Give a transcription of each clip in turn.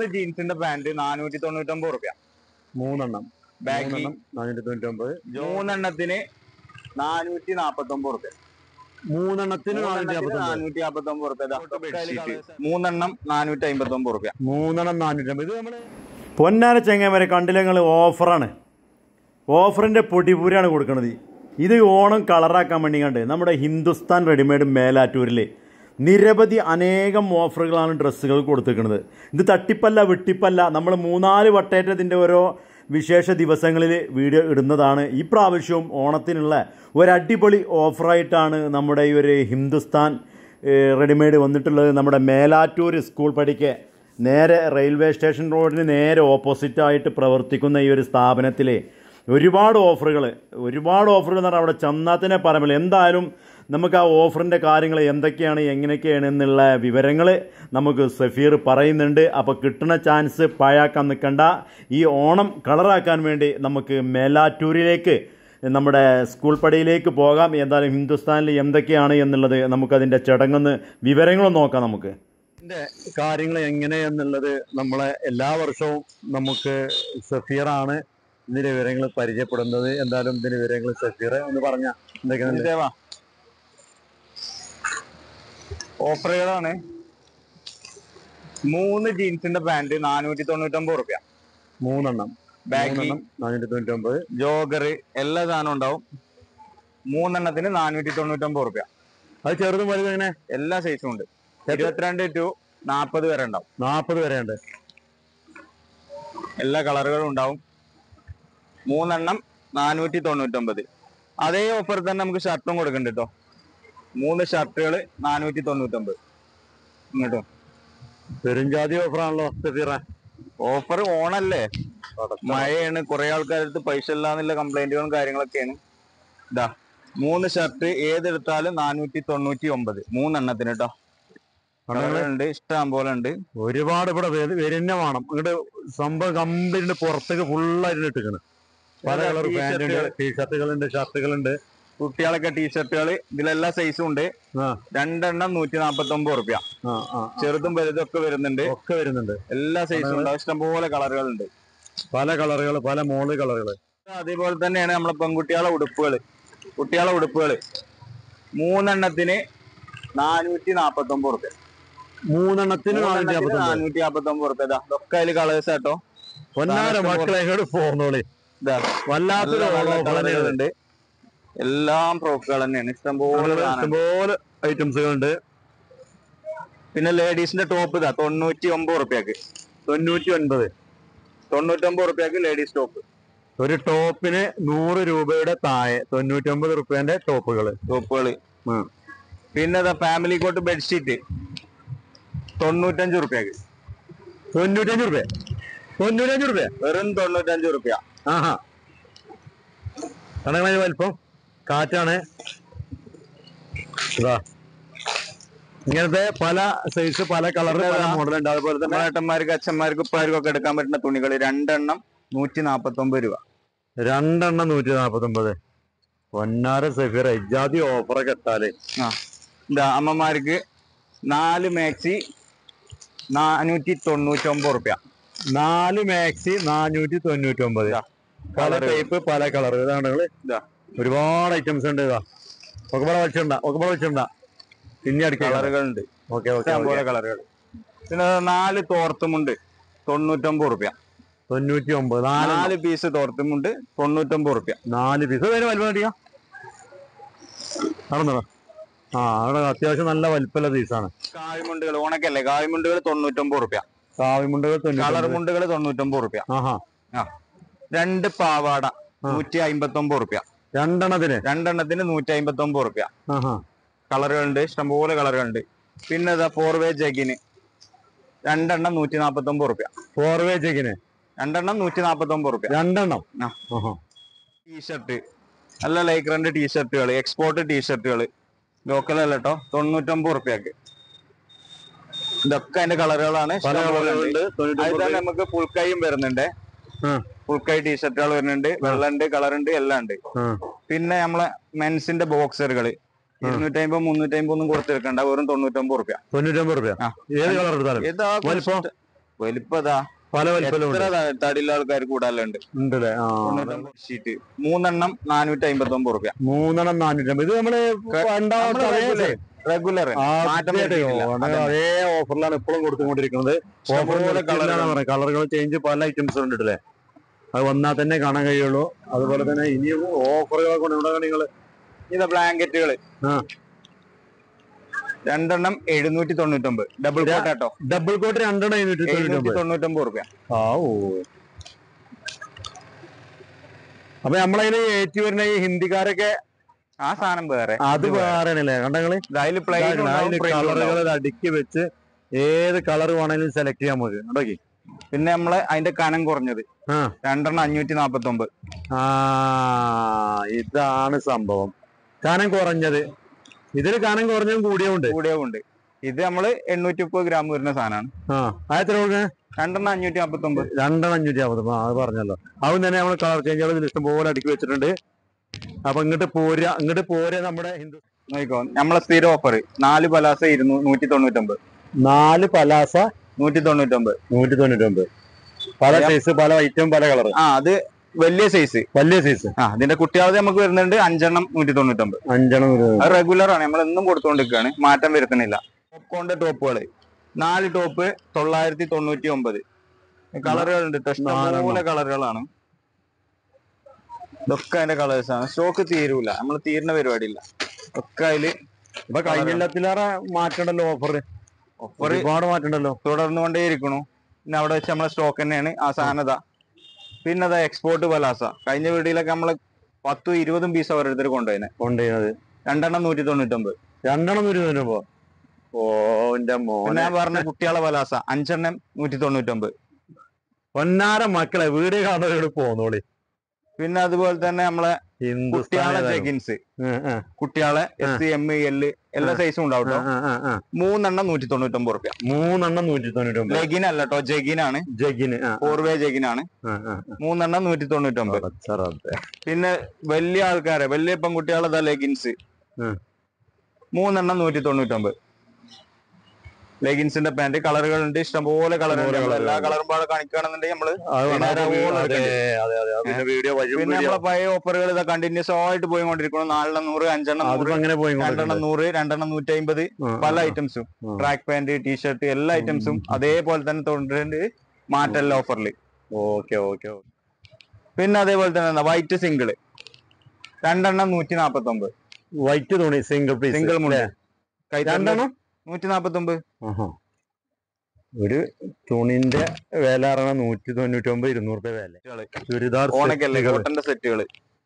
മൂന്ന് ജീൻസിന്റെ പാന്റ് നാനൂറ്റി തൊണ്ണൂറ്റൊമ്പത് റുപ്യ മൂന്നെണ്ണം ബാഗി മൂന്നെണ്ണം നാനൂറ്റി തൊണ്ണൂറ്റി ഒമ്പത് മൂന്നെണ്ണത്തിന് നാനൂറ്റി നാപ്പത്തി ഒമ്പത് റുപ്യ മൂന്നെണ്ണത്തിന് നാനൂറ്റി അമ്പത്തി ഒമ്പത് നാനൂറ്റി നാപ്പത്തി ഒമ്പത് റുപ്യ മൂന്നെണ്ണം നാനൂറ്റി അമ്പത്തി ഒമ്പത് റുപ്യ മൂന്നെണ്ണം നാനൂറ്റി അമ്പത് ഇത് നമ്മള് പൊന്നാര ചെങ്ങന്മാരെ കണ്ടില്ല നിങ്ങൾ ഓഫറാണ് ഓഫറിൻ്റെ പൊടിപൂരാണ് കൊടുക്കുന്നത് ഇത് ഓണം കളറാക്കാൻ വേണ്ടി കണ്ട് നമ്മുടെ ഹിന്ദുസ്ഥാൻ റെഡിമെയ്ഡ് മേലാറ്റൂരിൽ നിരവധി അനേകം ഓഫറുകളാണ് ഡ്രസ്സുകൾ കൊടുത്തിരിക്കുന്നത് ഇത് തട്ടിപ്പല്ല വെട്ടിപ്പല്ല നമ്മൾ മൂന്നാല് വട്ടേറ്റ് ഇതിൻ്റെ ഓരോ വിശേഷ ദിവസങ്ങളിൽ വീഡിയോ ഇടുന്നതാണ് ഈ പ്രാവശ്യവും ഓണത്തിനുള്ള ഒരടിപൊളി ഓഫറായിട്ടാണ് നമ്മുടെ ഈ ഒരു ഹിന്ദുസ്ഥാൻ ഏഹ്, റെഡിമെയ്ഡ് വന്നിട്ടുള്ളത് നമ്മുടെ മേലാറ്റൂർ സ്കൂൾ പഠിക്കെ നേരെ റെയിൽവേ സ്റ്റേഷൻ റോഡിന് നേരെ ഓപ്പോസിറ്റായിട്ട് പ്രവർത്തിക്കുന്ന ഈ ഒരു സ്ഥാപനത്തിൽ ഒരുപാട് ഓഫറുകൾ ഒരുപാട് ഓഫറുകൾ എന്ന് പറഞ്ഞാൽ അവിടെ ചെന്നാത്തിനെ പറയുമ്പോൾ എന്തായാലും നമുക്ക് ആ ഓഫറിൻ്റെ കാര്യങ്ങൾ എന്തൊക്കെയാണ് എങ്ങനെയൊക്കെയാണ് എന്നുള്ള വിവരങ്ങൾ നമുക്ക് സഫീർ പറയുന്നുണ്ട് അപ്പോൾ കിട്ടുന്ന ചാൻസ് പാഴാക്കാൻ നിൽക്കണ്ട ഈ ഓണം കളറാക്കാൻ വേണ്ടി നമുക്ക് മേലാറ്റൂരിലേക്ക് നമ്മുടെ സ്കൂൾ പടിയിലേക്ക് പോകാം എന്തായാലും ഹിന്ദുസ്ഥാനിൽ എന്തൊക്കെയാണ് എന്നുള്ളത് നമുക്കതിൻ്റെ ചടങ്ങൊന്ന് വിവരങ്ങളും നോക്കാം നമുക്ക് ഇതിന്റെ കാര്യങ്ങൾ എങ്ങനെയെന്നുള്ളത് നമ്മളെ എല്ലാ വർഷവും നമുക്ക് സഫീറാണ് ഇതിന്റെ വിവരങ്ങൾ പരിചയപ്പെടുന്നത് എന്തായാലും ഇതിന്റെ വിവരങ്ങൾ സഫീർ എന്ന് പറഞ്ഞ എന്തൊക്കെയാണ് ദേവാ ഓഫറുകളാണ് മൂന്ന് ജീൻസിന്റെ പാന്റ് നാനൂറ്റി തൊണ്ണൂറ്റൊമ്പത് റുപ്യ മൂന്നെണ്ണം ബാഗി മൂന്നെണ്ണം നാനൂറ്റി തൊണ്ണൂറ്റി ഒമ്പത് ജോഗർ എല്ലാ സാധനവും ഉണ്ടാവും മൂന്നെണ്ണത്തിന് നാനൂറ്റി തൊണ്ണൂറ്റൊമ്പത് റുപ്യ അത് ചെറുതും വലുതും എങ്ങനെ എല്ലാ സൈസും ഉണ്ട് ഇരുപത്തിരണ്ട് ടു നാൽപ്പത് വരെ ഉണ്ടാവും നാൽപ്പത് വരെ ഉണ്ട് എല്ലാ കളറുകളും ഉണ്ടാവും മൂന്നെണ്ണം നാനൂറ്റി തൊണ്ണൂറ്റൊമ്പത് അതേ ഓഫർ തന്നെ നമുക്ക് ഷർട്ടും കൊടുക്കുന്നുണ്ട് കേട്ടോ മൂന്ന് ഷർട്ടുകൾ നാനൂറ്റി തൊണ്ണൂറ്റൊമ്പത് ഇങ്ങോട്ടും പെരുംജാതി ഓഫറാണല്ലോ സഫീറ ഓഫർ ഓണല്ലേ മഴയാണ് കുറെ ആൾക്കാരടുത്ത് പൈസ ഇല്ലാന്നുള്ള കംപ്ലൈന്റുകളും കാര്യങ്ങളൊക്കെയാണ് ഇതാ മൂന്ന് ഷർട്ട് ഏതെടുത്താലും നാനൂറ്റി തൊണ്ണൂറ്റി ഒമ്പത് മൂന്നെണ്ണത്തിന് കേട്ടോ കളറുണ്ട് ഇഷ്ടം പോലെ ഉണ്ട് ഒരുപാട് ഇവിടെ വരു- വരുന്ന വേണം അങ്ങോട്ട് സംഭവം കംപ്ലീറ്റ് പുറത്തേക്ക് ഫുള്ളായിട്ട് ഇട്ടിരിക്കണ് പല കളർ പാന്റ് ഉണ്ട് ടീഷർട്ടുകളുണ്ട് ഷർട്ടുകളുണ്ട് കുട്ടികളൊക്കെ ടീഷർട്ടുകൾ ഇതിലെല്ലാ സൈസും ഉണ്ട് ആ രണ്ടെണ്ണം നൂറ്റി നാപ്പത്തി ഒമ്പത് റുപ്യ ആ ആ ചെറുതും വലുതും ഒക്കെ വരുന്നുണ്ട് ഒക്കെ വരുന്നുണ്ട് എല്ലാ സൈസും ഉണ്ടാവും ഇഷ്ടംപോലെ കളറുകളുണ്ട് പല കളറുകൾ പല മോള് കളറുകൾ അതേപോലെ തന്നെയാണ് നമ്മളെ പെൺകുട്ടികളെ ഉടുപ്പുകൾ കുട്ടികളെ ഉടുപ്പുകൾ മൂന്നെണ്ണത്തിന് നാനൂറ്റി നാപ്പത്തി ഒമ്പത് റുപ്യ മൂന്നെണ്ണത്തിന് നാനൂറ്റി അമ്പത്തി ഒമ്പത് നാനൂറ്റി നാപ്പത്തി ഒമ്പത് റുപ്യ ഇതാ ഇതൊക്കെ അതിൽ കളേഴ്സ് കേട്ടോ പൊന്നാര മക്കളെ ഇങ്ങോട്ട് പോന്നോളി ഇതാ വല്ലാത്തൊരു നല്ല offer തന്നെയാണ്. കളറുകളുണ്ട് എല്ലാം ഫ്രോക്കുകൾ തന്നെയാണ് ഇഷ്ടംപോലെ സാധനം. ഇഷ്ടംപോലെ ഐറ്റംസുകളുണ്ട് പിന്നെ ലേഡീസിന്റെ ടോപ്പ് ഇതാ തൊണ്ണൂറ്റി ഒമ്പത് റുപ്യക്ക് തൊണ്ണൂറ്റി ഒൻപത് തൊണ്ണൂറ്റി ഒമ്പത് റുപ്യക്ക് ലേഡീസ് ടോപ്പ് ഒരു ടോപ്പിന് നൂറ് രൂപയുടെ താഴെ തൊണ്ണൂറ്റി ഒമ്പത് റുപ്യന്റെ ടോപ്പുകൾ ടോപ്പുകള് ഉം. പിന്നെ ഇതാ ഫാമിലി കോട്ട് ബെഡ്ഷീറ്റ് തൊണ്ണൂറ്റഞ്ച് റുപ്യക്ക് തൊണ്ണൂറ്റഞ്ച് റുപ്യ തൊണ്ണൂറ്റഞ്ച് റുപ്യ വെറും തൊണ്ണൂറ്റഞ്ച് റുപ്യ ആഹാ കണങ്ങളെ വലിപ്പം കാറ്റാണ് ഇതാ ഇങ്ങനത്തെ പല സൈസ് പല കളർ പല മോഡൽ ഉണ്ട് അതുപോലെ തന്നെ ഏട്ടന്മാർക്ക് അച്ഛന്മാർക്ക് ഉപ്പാർക്കും ഒക്കെ എടുക്കാൻ പറ്റുന്ന തുണികൾ രണ്ടെണ്ണം നൂറ്റി നാപ്പത്തി ഒമ്പത് രൂപ രണ്ടെണ്ണം നൂറ്റി നാപ്പത്തി ഒമ്പത് പൊന്നാര സഫീർ ഇജാതി ഓഫറൊക്കെ ഇട്ടാല് ആ ഇതാ അമ്മമാർക്ക് നാല് മാക്സി നാനൂറ്റി തൊണ്ണൂറ്റി ഒമ്പത് റുപ്യ നാല് മാക്സി നാനൂറ്റി തൊണ്ണൂറ്റി ഒമ്പത് ഇതാ. പല Colour. ടൈപ്പ് പല കളർ ഇതാണ് നിങ്ങള് ഇതാ ഒരുപാട് ഐറ്റംസ് ഉണ്ട് ഇതാ ഒക്കെ ഇവിടെ വെച്ചിട്ടുണ്ട ഒക്കെ ഇവിടെ വെച്ചിട്ടുണ്ട പിന്നെ അടിക്കുക കളറുകളുണ്ട് ഓക്കെ ഓക്കെ ഇഷ്ടംപോലെ കളറുകൾ പിന്നെ നാല് തോർത്തുമുണ്ട് തൊണ്ണൂറ്റൊമ്പത് റുപ്യ തൊണ്ണൂറ്റി ഒമ്പത് നാല് നാല് പീസ് തോർത്തുമുണ്ട് തൊണ്ണൂറ്റൊമ്പത് റുപ്യ നാല് പീസ് വേറെ വലിപ്പം അടിക്കാം നടന്നോ ആ അവിടെ അത്യാവശ്യം നല്ല വലിപ്പമുള്ള പീസാണ് കായ്മുണ്ടുകൾ ഓണക്കല്ലേ കായ്മുണ്ടുകൾ തൊണ്ണൂറ്റൊമ്പത് റുപ്യ കാവിമുണ്ടകൾ കളർ തൊണ്ണൂറ്റി മുണ്ടുകൾ തൊണ്ണൂറ്റൊമ്പത് റുപ്യ ആഹാ ആ രണ്ട് പാവാട നൂറ്റി അമ്പത്തി ഒമ്പത് റുപ്യ രണ്ടെണ്ണത്തിന് രണ്ടെണ്ണത്തിന് നൂറ്റി അമ്പത്തി ഒമ്പത് റുപ്യ ആഹാ കളറുകളുണ്ട് ഇഷ്ടംപോലെ കളറുകളുണ്ട് പിന്നെ ഇതാ ഫോർ വേ ജഗിന് രണ്ടെണ്ണം നൂറ്റി നാപ്പത്തി ഒമ്പത് റുപ്യ ഫോർ വേ ചെക്കിന് രണ്ടെണ്ണം നൂറ്റി നാപ്പത്തി ഒമ്പത് റുപ്യ രണ്ടെണ്ണം ആ. ആഹാ ടീഷർട്ട് നല്ല ലൈക്രന്റെ ടീഷർട്ടുകൾ എക്സ്പോർട്ട് ടീഷർട്ടുകൾ ലോക്കൽ അല്ല കേട്ടോ തൊണ്ണൂറ്റൊമ്പത് റുപ്യക്ക് ഇതൊക്കെ അതിന്റെ കളറുകളാണ് പല കളറുകളുണ്ട് തൊണ്ണൂറ്റി അതിൽ ഒമ്പത് തന്നെ നമുക്ക് ഫുൾ കൈയും വരുന്നുണ്ട് ആ. ഫുൾ കൈ ടീഷർട്ടുകൾ വരുന്നുണ്ട് വെള്ളുണ്ട് കളർ ഉണ്ട് എല്ലാം ഉണ്ട് ആ. പിന്നെ നമ്മളെ മെൻസിന്റെ ബോക്സറുകൾ ഇരുന്നൂറ്റി അമ്പത് മുന്നൂറ്റി അമ്പത് ഒന്നും കൊടുത്തെടുക്കണ്ട വെറും തൊണ്ണൂറ്റൊമ്പത് റുപ്യ തൊണ്ണൂറ്റൊമ്പത് റുപ്യ ആ. ഏത് കളർ എടുത്താലും ഇതാ വലിപ്പം? വലിപ്പം ഇതാ പല വലിപ്പലും എത്ര ത- തടിയുള്ള ആൾക്കാർ കൂടാലുണ്ട് ഉണ്ടല്ലേ ആ ഷീറ്റ് മൂന്നെണ്ണം നാനൂറ്റി അമ്പത്തി ഒമ്പത് റുപ്യ മൂന്നെണ്ണം നാനൂറ്റമ്പത് ഇത് നമ്മള് രണ്ടാമത്തെ അതേ റെഗുലർ മാറ്റം വരുത്തിയിട്ടില്ല. ആദ്യമായിട്ട് അതേ ഓഫറിലാണ് ഇപ്പോഴും കൊടുത്തുകൊണ്ടിരിക്കുന്നത് ഓഫർ ഇഷ്ടംപോലെ colour കളറുകൾ ചേഞ്ച് പല ഐറ്റംസ് ഉണ്ട് അല്ലേ അത് വന്നാൽ തന്നെ കാണാൻ കഴിയുള്ളൂ അതുപോലെ തന്നെ ഇനിയും ഓഫറുകൾ കൊണ്ട് ഇവിടെ നിങ്ങൾ ഇതാ ബ്ലാങ്കറ്റുകള് ആ. രണ്ടെണ്ണം എഴുന്നൂറ്റി തൊണ്ണൂറ്റൊമ്പത് ഡബിൾ ഇതാ- കോട്ടാട്ടോ ഡബിൾ കോട്ട് രണ്ടെണ്ണം എഴുന്നൂറ്റി എഴുന്നൂറ്റി തൊണ്ണൂറ്റൊമ്പത് തൊണ്ണൂറ്റൊമ്പത് റുപ്യ ആ ഓ അപ്പൊ നമ്മളതിന് ഏറ്റി വരുന്ന ഈ ഹിന്ദിക്കാരൊക്കെ ആ സാധനം വേറെ അത് വേറെയാണല്ലേ കണ്ടങ്ങള് അതില് പ്ലെയിൻ കളറുകൾ അടുക്കി വെച്ച് ഏത് കളർ വേണമെങ്കിലും സെലക്ട് ചെയ്യാൻ നമുക്ക് കണ്ടോക്കി പിന്നെ നമ്മള് അതിന്റെ കനം കുറഞ്ഞത് ആ. രണ്ടെണ്ണം അഞ്ഞൂറ്റി നാപ്പത്തി ഒമ്പത് ആ ഇതാണ് സംഭവം കനം കുറഞ്ഞത് ഇതിൽ കനം കുറഞ്ഞതും കൂടിയുണ്ട് കൂടിയതുണ്ട് ഇത് നമ്മള് എണ്ണൂറ്റി മുപ്പത് ഗ്രാം വരുന്ന സാധനമാണ് ആ അത് എത്ര കൊടുക്കുക രണ്ടെണ്ണം അഞ്ഞൂറ്റി നാപ്പത്തി ഒമ്പത് രണ്ടെണ്ണം അഞ്ഞൂറ്റി അമ്പത് ആ അത് പറഞ്ഞല്ലോ അതും തന്നെ നമ്മൾ കളർ ചേഞ്ചുകൾ ഇതിൽ ഇഷ്ടംപോലെ അടുക്കി വെച്ചിട്ടുണ്ട് അപ്പൊ ഇങ്ങോട്ട് പോരുക ഇങ്ങോട്ട് പോരുക നമ്മുടെ ഹിന്ദു നോക്കിക്കോ നമ്മളെ സ്ഥിരം ഓഫർ നാല് പലാസ ഇരുന്നൂ നൂറ്റി തൊണ്ണൂറ്റൊമ്പത് നാല് പലാസ നൂറ്റി തൊണ്ണൂറ്റൊമ്പത് നൂറ്റി തൊണ്ണൂറ്റൊമ്പത് പല സൈസ് പല ഐറ്റം പല കളർ ആ അത് വലിയ സൈസ് വലിയ സൈസ് ആ ഇതിന്റെ കുട്ടികളത് നമുക്ക് വരുന്നുണ്ട് അഞ്ചെണ്ണം നൂറ്റി തൊണ്ണൂറ്റൊമ്പത് അഞ്ചെണ്ണം ഒരു- അത് റെഗുലർ ആണ് നമ്മൾ എന്നും കൊടുത്തുകൊണ്ടിരിക്കുകയാണ് മാറ്റം വരുത്തുന്നില്ല ടോപ്കോണിന്റെ ടോപ്പുകള് നാല് ടോപ്പ് തൊള്ളായിരത്തി തൊണ്ണൂറ്റി ഒമ്പത് കളറുകൾ ഉണ്ട് ഇഷ്ടംപോലെ നാലെണ്ണം. കളറുകളാണ് ഇതൊക്കെ അതിന്റെ കളേഴ്സ് ആണ് സ്റ്റോക്ക് തീരൂല നമ്മൾ തീരുന്ന പരിപാടിയില്ല ഒക്കെ അതില് ഇപ്പൊ കഴിഞ്ഞില്ലത്തിലേറെ മാറ്റണ്ടല്ലോ ഓഫർ ഓഫർ ഒരുപാട് മാറ്റണ്ടല്ലോ തുടർന്നുകൊണ്ടേയിരിക്കണു പിന്നെ അവിടെ വെച്ച് നമ്മളെ സ്റ്റോക്ക് തന്നെയാണ് ആ സാധനത പിന്നെ അതാ എക്സ്പോർട്ട് പലാസ കഴിഞ്ഞ വീടിലൊക്കെ നമ്മള് പത്തും ഇരുപതും പീസ് ഓരോരുത്തർ കൊണ്ടുപോയിന് കൊണ്ടുപോയത് രണ്ടെണ്ണം നൂറ്റി തൊണ്ണൂറ്റൊമ്പത് രണ്ടെണ്ണം ഒരു തരുമ്പോ ഓ എന്റെ പിന്നെ മോനെ ഞാൻ പറഞ്ഞ കുട്ടികളെ പലാസ അഞ്ചെണ്ണം നൂറ്റി തൊണ്ണൂറ്റൊമ്പത് പൊന്നാര മക്കളെ വീട് കാണുന്നവരോട് പോന്നോളി പിന്നെ അതുപോലെ തന്നെ നമ്മളെ കുട്ടികളെ ഹിന്ദുസ്ഥാൻ ജഗിൻസ് കുട്ടികളെ എസ് സി എം എൽ എല്ലാ സൈസും ഉണ്ടാവും ട്ടോ. മൂന്നെണ്ണം നൂറ്റി തൊണ്ണൂറ്റൊമ്പത് റുപ്യ മൂന്നെണ്ണം നൂറ്റി തൊണ്ണൂറ്റൊമ്പത് ലെഗിൻ അല്ല കേട്ടോ ജഗിനാണ് ജഗിന് ആ, ഫോർവേ ജഗിനാണ് ആ, ആ, മൂന്നെണ്ണം നൂറ്റി തൊണ്ണൂറ്റൊമ്പത് പടച്ച റബ്ബേ. പിന്നെ വലിയ ആൾക്കാരെ വലിയ പെൺകുട്ടികളെ ലെഗിൻസ് ഉം. മൂന്നെണ്ണം നൂറ്റി തൊണ്ണൂറ്റൊമ്പത് ലെഗിൻസിന്റെ പാന്റ് കളറുകൾ ഉണ്ട് ഇഷ്ടംപോലെ കളറുകൾ ഇഷ്ടംപോലെ എല്ലാ colour കളറും പാടെ കാണിക്കുകയാണെന്നുണ്ടെങ്കിൽ നമ്മള് അത് വേണം. വൈകുന്നേരം അതെ, ആവുമ്പോൾ അതെ, അതെ, അതെ. അതിന്റെ വീഡിയോ വരും പിന്നെ വീഡിയോ നമ്മളെ പഴയ ഓഫറുകൾ ഇതാ കണ്ടിന്യൂസ് ആയിട്ട് പോയിക്കൊണ്ടിരിക്കണം നാലെണ്ണം നൂറ് അഞ്ചെണ്ണം നൂറ് അതിപ്പോ അങ്ങനെ പോയി രണ്ടെണ്ണം നൂറ് രണ്ടെണ്ണം നൂറ്റി അമ്പത് പല ഐറ്റംസും ഉം. ട്രാക്ക് പാന്റ് ടീഷർട്ട് എല്ലാ ഐറ്റംസും അതേപോലെ തന്നെ തൊണ്ടിട്ടുണ്ട് മാറ്റല്ല ഓഫറിൽ ഓക്കെ ഓക്കെ പിന്നെ അതേപോലെ തന്നെ വൈറ്റ് സിംഗിള് രണ്ടെണ്ണം നൂറ്റി നാപ്പത്തി ഒമ്പത് വൈറ്റ് തുണി സിംഗിൾ പീസ് സിംഗിൾ മുണ്ട് കൈത്തണ്ട രണ്ടെണ്ണം നൂറ്റി നാപ്പത്തി ഒമ്പത് ആഹാ. ഒരു തുണിന്റെ വില പറഞ്ഞാൽ നൂറ്റി തൊണ്ണൂറ്റി ഒമ്പത് ഇരുന്നൂറ് രൂപ വില ചുരിദാർ ഓണക്കല്ലേ സെറ്റുകള്. കോട്ടന്റെ സെറ്റുകള്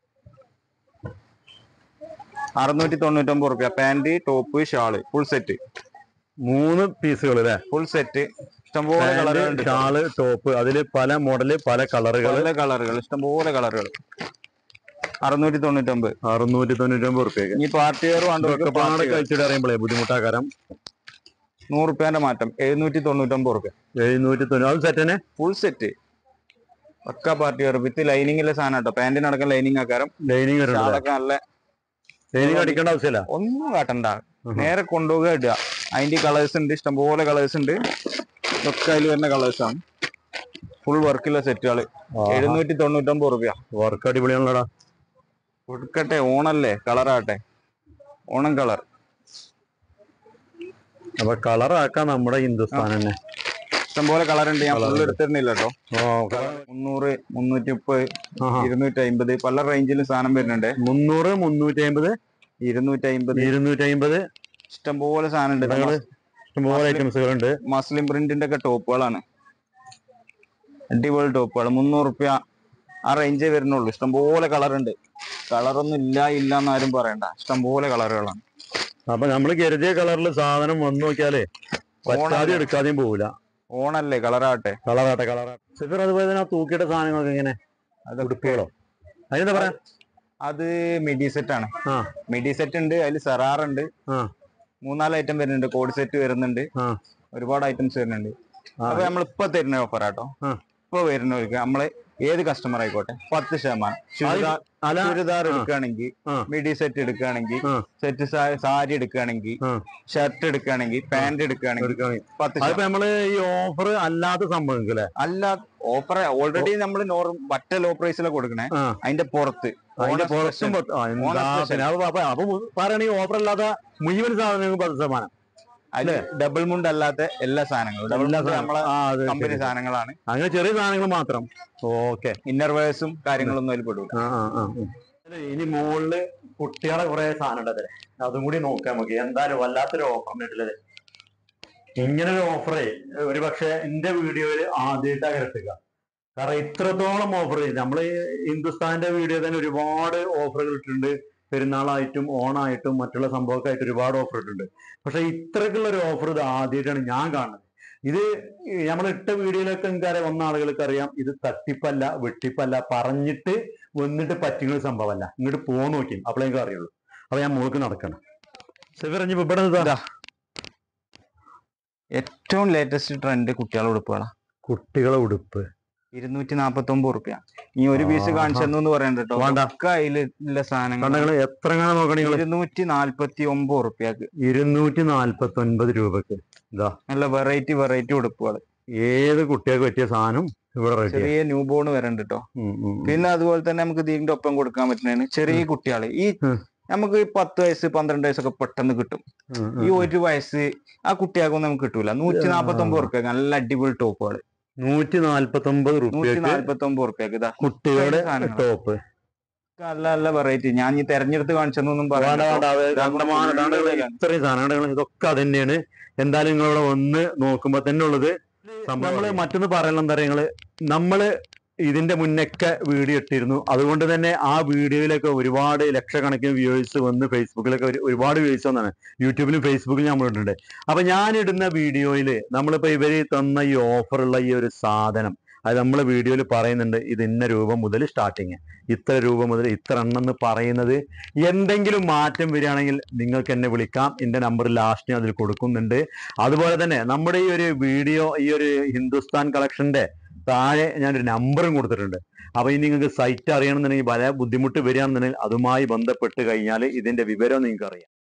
അറുന്നൂറ്റി തൊണ്ണൂറ്റി ഒമ്പത് റുപ്യ pant top shawl full set മൂന്ന് പീസുകൾ അല്ലേ ഫുൾ സെറ്റ് ഇഷ്ടംപോലെ കളറുകളുണ്ട് ഷാള് ടോപ്പ് അതില് പല മോഡല് പല കളറുകൾ പല കളറുകൾ ഇഷ്ടംപോലെ കളറുകൾ അറുന്നൂറ്റി തൊണ്ണൂറ്റി ഒമ്പത് അറുന്നൂറ്റി തൊണ്ണൂറ്റി ഒമ്പത് റുപ്യക്ക് ഇനി പാർട്ടി വെയർ ഇതൊക്കെ പാടെ വേണ്ട കഴിച്ചിട്ട് അറിയുമ്പോഴേ ബുദ്ധിമുട്ടാക്കാരം നൂറ് റുപ്യന്റെ മാറ്റം എഴുന്നൂറ്റി തൊണ്ണൂറ്റൊമ്പത് റുപ്യ എഴുന്നൂറ്റി തൊണ്ണൂറ് അത് സെറ്റ് തന്നെ ഫുൾ സെറ്റ് പക്ക പാർട്ടി വെയർ വിത്ത് ലൈനിങ്ങിലെ സാധനം കേട്ടോ പാന്റിനടക്കം ലൈനിങ് ആക്കാരം ലൈനിങ് വരുന്നത് ഷാളൊക്കെ നല്ല ലൈനിങ് അടിക്കേണ്ട ആവശ്യമില്ല ഒന്നും കാട്ടണ്ട നേരെ കൊണ്ടുപോകുക ഇടുക അതിന്റെ കളേഴ്സ് ഉണ്ട് ഇഷ്ടംപോലെ കളേഴ്സ് ഉണ്ട് ഇതൊക്കെ അതിൽ വരുന്ന കളേഴ്സ് ആണ് ഫുൾ വർക്കുള്ള സെറ്റുകൾ എഴുന്നൂറ്റി തൊണ്ണൂറ്റൊമ്പത് റുപ്യ വർക്ക് അടിപൊളിയാണല്ലോടാ കൊടുക്കട്ടെ ഓണല്ലേ കളറാട്ടെ ഓണം കളർ അപ്പൊ കളർ ആക്കാൻ നമ്മുടെ ഹിന്ദുസ്ഥാൻ തന്നെ ഇഷ്ടംപോലെ കളർ ഉണ്ട് ഞാൻ Colour ഫുൾ ഉണ്ട്. എടുത്തിരുന്നില്ല കേട്ടോ ഓ, മുന്നൂറ് മുന്നൂറ്റി മുപ്പത് ആഹാ. ഇരുന്നൂറ്റി അമ്പത് പല റേഞ്ചിലും സാധനം വരുന്നുണ്ട് മുന്നൂറ് മുന്നൂറ്റി അമ്പത് ഇരുന്നൂറ്റി അമ്പത് ഇരുന്നൂറ്റി അമ്പത് ഇഷ്ടംപോലെ സാധനം ഉണ്ട് ഇഷ്ടംപോലെ ഇഷ്ടംപോലെ ഐറ്റംസുകളുണ്ട് മസ്ലിം പ്രിന്റിന്റെ ഒക്കെ ടോപ്പുകളാണ് അടിപൊളി ടോപ്പുകൾ മുന്നൂറ് റുപ്യ ആ റേഞ്ചേ വരുന്നുള്ളൂ ഇഷ്ടംപോലെ കളർ ഉണ്ട് കളറൊന്നും ഇല്ല ഇല്ല എന്നാരും പറയണ്ട ഇഷ്ടംപോലെ കളറുകളാണ് അപ്പൊ നമ്മൾ കരുതിയ കളറിൽ സാധനം വന്നു നോക്കിയാലേ പറ്റാതെ എടുക്കാതെയും പോവില്ല ഓണല്ലേ കളറാട്ടെ കളറാട്ടെ കളറാട്ടെ സിഫർ അതുപോലെ തന്നെ ആ തൂക്കിയിട്ട സാധനങ്ങളൊക്കെ ഇങ്ങനെ ഉടുപ്പുകളോ അതിനെന്താ പറയാ അത് മിഡി സെറ്റ് ആണ് ആ മിഡി സെറ്റ് ഉണ്ട് അതിൽ സെറാർ ഉണ്ട് ആ മൂന്നാല് ഐറ്റം വരുന്നുണ്ട് കോഡ് സെറ്റ് വരുന്നുണ്ട് ആ ഒരുപാട് ഐറ്റംസ് വരുന്നുണ്ട് ആ. അപ്പൊ നമ്മൾ ഇപ്പൊ തരുന്ന ഓഫർ ആട്ടോ ആ. ഇപ്പൊ വരുന്നവർക്ക് നമ്മള് ഏത് കസ്റ്റമർ ആയിക്കോട്ടെ പത്ത് ശതമാനം ചുരിദാർ അല ചുരിദാർ ആ. എടുക്കുകയാണെങ്കിൽ ആ. മിഡി സെറ്റ് എടുക്കുകയാണെങ്കിൽ ആ. സെറ്റ് സാരി എടുക്കുകയാണെങ്കിൽ ആ. ഷർട്ട് എടുക്കുകയാണെങ്കിൽ പാന്റ് എടുക്കുകയാണെങ്കിൽ എടുക്കുകയാണെങ്കിൽ പത്ത് അതിപ്പോ നമ്മള് ഈ ഓഫർ അല്ലാത്ത സംഭവം അല്ലേ അല്ല ഓഫർ ഓൾറെഡി നമ്മൾ നോർമൽ മറ്റ ലോ പ്രൈസിലാണ് കൊടുക്കണേ ആ അതിന്റെ പുറത്ത് അതിന്റെ ഓണ പുറത്തും special. പത്ത്- ആ, എന്താ ഓണ special. പിന്നെ അപ്പൊ അപ്പൊ അപ്പൊ പറയണെങ്കിൽ ഓഫർ അല്ലാത്ത മുഴുവൻ സാധനങ്ങൾക്ക് പത്ത് ശതമാനം അതില് ഡബിൾ മുണ്ട് അല്ലാത്ത എല്ലാ സാധനങ്ങളും ഡബിൾ എല്ലാ മുണ്ട് സാധനം- നമ്മളെ ആ, അതെ, കമ്പനി ശരി. സാധനങ്ങളാണ് അങ്ങനെ ചെറിയ സാധനങ്ങൾ മാത്രം ഓക്കെ ഇന്നർ വേഴ്സും കാര്യങ്ങളൊന്നും അതിൽ പെടൂല ആ ആ ആ ഉം. അല്ല, ഇനി മുകളില് കുട്ടികളെ കുറെ സാധനം ഉണ്ട് അതില് അതും കൂടി നോക്കാം നമുക്ക് എന്തായാലും വല്ലാത്തൊരു ഓഫർ ഉണ്ടല്ലേ ഇങ്ങനെ ഒരു ഓഫറേ ഒരു പക്ഷെ എന്റെ വീഡിയോയിൽ ആദ്യമായിട്ടാണ് കിട്ടുക കാരണം ഇത്രത്തോളം ഓഫർ നമ്മൾ ഹിന്ദുസ്ഥാന്റെ വീഡിയോ തന്നെ ഒരുപാട് ഓഫറുകൾ ഇട്ടിട്ടുണ്ട് പെരുന്നാളായിട്ടും ഓണായിട്ടും മറ്റുള്ള സംഭവമൊക്കെ ഒരുപാട് ഓഫർ ഇട്ടിട്ടുണ്ട് പക്ഷെ ഇത്രക്കുള്ള ഒരു ഓഫർ ഇത് ആദ്യമായിട്ടാണ് ഞാൻ കാണുന്നത് ഇത് നമ്മൾ ഇട്ട വീഡിയോയിലൊക്കെ എനിക്കറിയാം വന്ന ആളുകൾക്ക് അറിയാം ഇത് തട്ടിപ്പല്ല വെട്ടിപ്പല്ല പറഞ്ഞിട്ട് വന്നിട്ട് പറ്റുന്ന ഒരു സംഭവമല്ല ഇങ്ങോട്ട് പോ നോക്കി അപ്പോഴേ എനിക്ക് അറിയുള്ളൂ അപ്പൊ ഞാൻ മുഴുക്ക് നടക്കണം സെഫിറഞ്ഞ് ഇവിടെ നിന്ന് ഇതാ. ഏറ്റവും ലേറ്റസ്റ്റ് ട്രെൻഡ് കുട്ടികളെ ഉടുപ്പുകളാ കുട്ടികളെ ഉടുപ്പ് ഇരുന്നൂറ്റി നാപ്പത്തി ഒമ്പത് റുപ്യ ഈ ഒരു പീസ് ആഹാ. കാണിച്ചെന്നു എന്ന് പറയണ്ട കേട്ടോ വേണ്ട. ഒക്കെ അതിലുള്ള സാധനങ്ങൾ കണ്ടങ്ങൾ എത്ര കാണാൻ നോക്കണ നിങ്ങൾ ഇരുന്നൂറ്റി നാല്പത്തി ഒമ്പത് റുപ്യക്ക് ഇരുന്നൂറ്റി നാല്പത്തി ഒൻപത് രൂപക്ക് ഇതാ നല്ല വെറൈറ്റി വെറൈറ്റി ഉടുപ്പുകൾ ഏത് കുട്ടികൾക്ക് പറ്റിയ സാധനം ഇവിടെ റെഡി ചെറിയ ന്യൂ ബോൺ വരണ്ട് കേട്ടോ പിന്നെ അതുപോലെ തന്നെ നമുക്ക് ഇതിന്റെ ഒപ്പം കൊടുക്കാൻ പറ്റുന്നതാണ് ചെറിയ കുട്ടികള് ഈ ഉം. നമുക്ക് ഈ പത്ത് വയസ്സ് പന്ത്രണ്ട് വയസ്സൊക്കെ പെട്ടെന്ന് കിട്ടും ഈ ഒരു വയസ്സ് ആ കുട്ടികൾക്കൊന്നും നമുക്ക് കിട്ടൂല നൂറ്റി നാപ്പത്തി ഒമ്പത് റുപ്യ നല്ല അടിപൊളി ടോപ്പുകൾ നൂറ്റി നാല്പത്തി ഒമ്പത് നൂറ്റി റുപ്യക്ക് നാല്പത്തി ഒമ്പത് റുപ്യക്ക് ഇതാ കുട്ടികളുടെ സാധനങ്ങൾ. ടോപ്പ് നല്ല നല്ല വെറൈറ്റി ഞാൻ ഈ തെരഞ്ഞെടുത്ത് കാണിച്ചെന്നൊന്നും വേണ്ട പറയാൻ വേണ്ട അത് കണ്ടമാനം ഇതാണ്ട് ഇവിടെ ഇത്രയും സാധനങ്ങൾ ഇതൊക്കെ അത് തന്നെയാണ് എന്തായാലും നിങ്ങളിവിടെ വന്ന് നോക്കുമ്പോ തന്നെ ഉള്ളത് നമ്മള് മറ്റൊന്ന് പറയാനുള്ള എന്താ പറയുക നിങ്ങള് നമ്മള് ഇതിന്റെ മുന്നൊക്കെ വീഡിയോ ഇട്ടിരുന്നു അതുകൊണ്ട് തന്നെ ആ വീഡിയോയിലൊക്കെ ഒരുപാട് ലക്ഷക്കണക്കിന് വ്യൂവേഴ്സ് വന്ന് ഫേസ്ബുക്കിലൊക്കെ ഒരു- ഒരുപാട് വ്യൂവേഴ്സ് വന്നാണ് യൂട്യൂബിലും ഫേസ്ബുക്കിലും നമ്മൾ ഇട്ടിട്ടുണ്ട് അപ്പൊ ഞാൻ ഇടുന്ന വീഡിയോയിൽ നമ്മളിപ്പോ ഇവര് തന്ന ഈ ഓഫറുള്ള ഈ ഒരു സാധനം അത് നമ്മൾ വീഡിയോയിൽ പറയുന്നുണ്ട് ഇത് ഇന്ന രൂപ മുതൽ സ്റ്റാർട്ടിങ് ഇത്ര രൂപ മുതൽ ഇത്ര എണ്ണം എന്ന് പറയുന്നത് എന്തെങ്കിലും മാറ്റം വരികയാണെങ്കിൽ നിങ്ങൾക്ക് എന്നെ വിളിക്കാം എൻ്റെ നമ്പർ ലാസ്റ്റ് അതിൽ കൊടുക്കുന്നുണ്ട് അതുപോലെ തന്നെ നമ്മുടെ ഈ ഒരു വീഡിയോ ഈ ഒരു ഹിന്ദുസ്ഥാൻ കളക്ഷന്റെ താഴെ ഞാനൊരു നമ്പറും കൊടുത്തിട്ടുണ്ട് അപ്പൊ ഇനി നിങ്ങൾക്ക് സൈറ്റ് അറിയണമെന്നുണ്ടെങ്കിൽ പല ബുദ്ധിമുട്ട് വരികയാണെന്നുണ്ടെങ്കിൽ അതുമായി ബന്ധപ്പെട്ട് കഴിഞ്ഞാൽ ഇതിന്റെ വിവരം നിങ്ങൾക്ക് അറിയാം